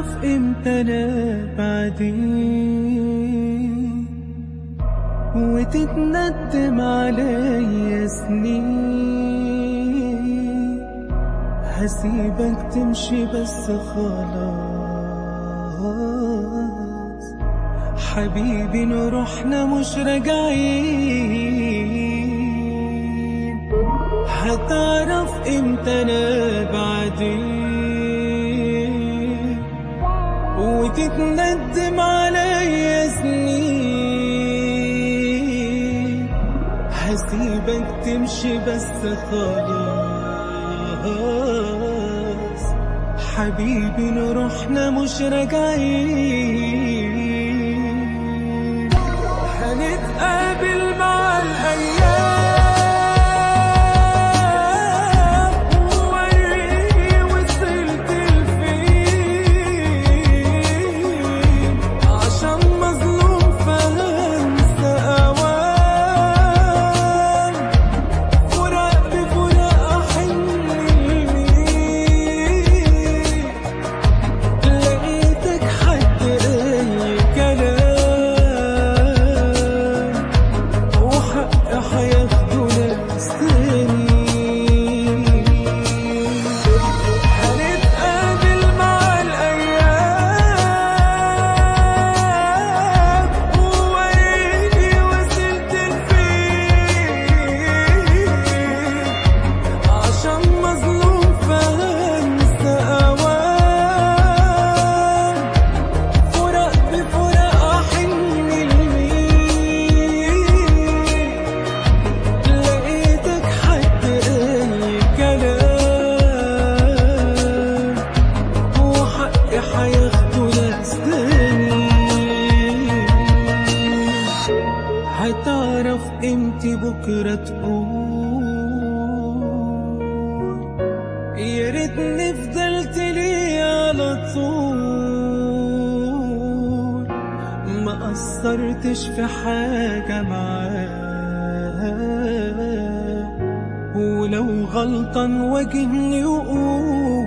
هتعرف امتى انا بعدين وتتندم عليا سنين هسيبك تمشي بس خلاص حبيبي نروحنا مش راجعين هتعرف امتى انا بعدين وتتندم عليا سنين هسيبك تمشي بس خلاص حبيبي نروحنا مش راجعين هنتقابل مع الأيام ووريني وصلت لفين عشان مظلوم فهنسى أوام فراق بفراق أحن لمين لقيتك حد أي كلام وحق هياخدوا ناس تانيين هنتقابل مع الأيام ووريني وصلت لفين عشان مظلوم فهنسى أوام فراق بفراق أحن لمين لقيتك حد أي كلام وحقي هياخدوا ناس تانيين هتعرف امتى بكرة تقول يا ريتني فضلت لي على طول ما قصرتش في حاجة معاه ولو غلطان واجهني وقول